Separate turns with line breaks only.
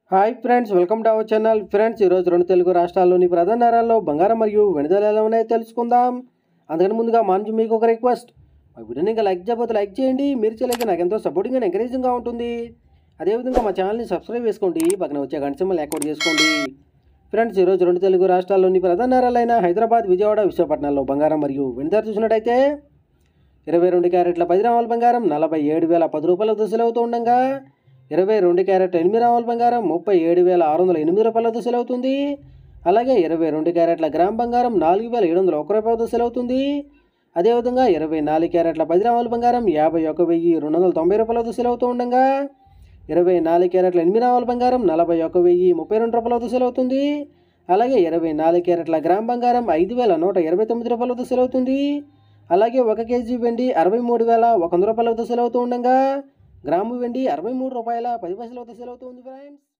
hi friends welcome to our channel friends ఈరోజు రెండు తెలుగు రాష్ట్రాల్లోని ప్రధాన నగరాల్లో బంగారం మరియు వెనుదల ఎలా ఉన్నాయో తెలుసుకుందాం అందుకని ముందుగా మా నుంచి మీకు ఒక రిక్వెస్ట్ మా వీడియోని ఇంకా లైక్ చేయకపోతే లైక్ చేయండి మీరు చేయలేక నాకు ఎంతో సపోర్టింగ్ అండ్ ఎంకరేజింగ్గా ఉంటుంది అదేవిధంగా మా ఛానల్ని సబ్స్క్రైబ్ చేసుకోండి పక్కన వచ్చే గంట సింబల్ యాక్టివేట్ చేసుకోండి ఫ్రెండ్స్ ఈరోజు రెండు తెలుగు రాష్ట్రాల్లోని ప్రధాన నగరాలైన హైదరాబాద్ విజయవాడ విశాఖపట్నంలో బంగారం మరియు వెనుదల చూసినట్టయితే ఇరవై రెండు క్యారెట్ల పది రావాల బంగారం నలభై ఏడు వేల పది రూపాయల దశలవుతూ ఉండగా ఇరవై రెండు క్యారెట్ ఎనిమిది రావాల బంగారం ముప్పై ఏడు వేల ఆరు వందల ఎనిమిది రూపాయల దశలవుతుంది అలాగే ఇరవై రెండు క్యారెట్ల గ్రామ్ బంగారం నాలుగు వేల ఏడు వందల ఒక రూపాయల దశలవుతుంది అదేవిధంగా ఇరవై నాలుగు క్యారెట్ల పది రావాల బంగారం యాభై ఒక వెయ్యి రెండు వందల తొంభై రూపాయల దశలవుతూ ఉండగా ఇరవై నాలుగు క్యారెట్ల ఎనిమిది రావాల బంగారం నలభై ఒక వెయ్యి ముప్పై రెండు రూపాయల దశలవుతుంది అలాగే ఇరవై నాలుగు క్యారెట్ల గ్రామ్ బంగారం ఐదు వేల నూట ఇరవై తొమ్మిది రూపాయల దశలవుతుంది అలాగే ఒక కేజీ వెండి అరవై మూడు వేల ఒక వంద రూపాయల దశలవుతూ ఉండగా గ్రాము వెండి అరవై మూడు రూపాయల పది పైసల దశలవుతుంది ఫ్రెండ్స్